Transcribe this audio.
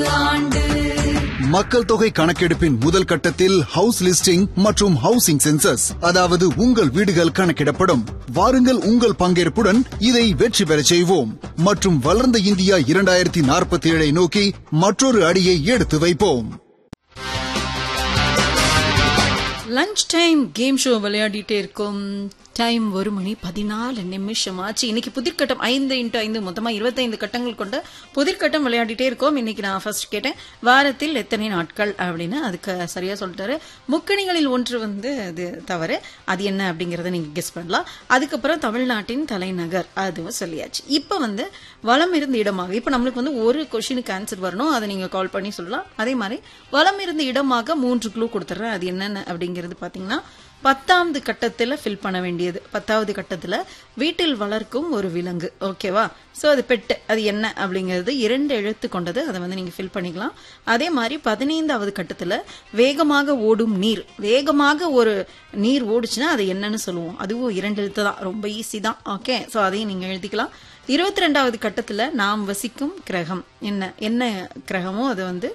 ஆண்டு மக்கள் தொகை கணக்கெடுப்பின் முதல் கட்டத்தில் ஹவுஸ் லிஸ்டிங் மற்றும் ஹவுசிங் சென்சஸ் அதாவது உங்கள் வீடுகள் கணக்கிடப்படும் வாருங்கள் உங்கள் பங்கேற்புடன் இதை வெற்றி பெறச் செய்வோம் மற்றும் வளர்ந்த இந்தியா இரண்டாயிரத்தி நாற்பத்தி ஏழை நோக்கி மற்றொரு அடியை எடுத்து வைப்போம் லஞ்ச் டைம் கேம் ஷோ விளையாடிட்டே இருக்கும் டைம் ஒரு மணி பதினாலு நிமிஷம் ஆச்சு இன்னைக்கு புதிர்கட்டம் ஐந்து இன்ட்டு ஐந்து மொத்தமா இருபத்தைந்து கட்டங்கள் கொண்ட புதிர்கட்டம் விளையாடிட்டே இருக்கோம் இன்னைக்கு நான் ஃபர்ஸ்ட் கேட்டேன் வாரத்தில் எத்தனை நாட்கள் அப்படின்னு அதுக்கு சரியா சொல்லிட்டாரு முக்கணிகளில் ஒன்று வந்து அது தவறு அது என்ன அப்படிங்கறத நீங்க கெஸ் பண்ணலாம் அதுக்கப்புறம் தமிழ்நாட்டின் தலைநகர் அதுவும் சொல்லியாச்சு இப்போ வந்து வளம் இருந்த இடமாக இப்போ நம்மளுக்கு வந்து ஒரு கொஷினுக்கு ஆன்சர் வரணும் அதை நீங்க கால் பண்ணி சொல்லலாம் அதே மாதிரி வளம் இருந்த இடமாக மூன்று க்ளூ கொடுத்துட்றேன் அது என்னென்ன அப்படிங்கிறது பாத்தீங்கன்னா பத்தாவது கட்டத்துல ஃபில் பண்ண வேண்டியது பத்தாவது கட்டத்துல வீட்டில் வளர்க்கும் ஒரு விலங்கு ஓகேவா சோ அது பெட்டு அது என்ன அப்படிங்கிறது இரண்டு எழுத்து கொண்டது அதை வந்து நீங்க ஃபில் பண்ணிக்கலாம் அதே மாதிரி பதினைந்தாவது கட்டத்துல வேகமாக ஓடும் நீர் வேகமாக ஒரு நீர் ஓடுச்சுன்னா அது என்னன்னு சொல்லுவோம் அதுவும் இரண்டு எழுத்து தான் ரொம்ப ஈஸி தான் ஓகே சோ அதையும் நீங்க எழுதிக்கலாம் இருபத்தி ரெண்டாவது கட்டத்துல நாம் வசிக்கும் கிரகம் என்ன என்ன கிரகமோ அது வந்து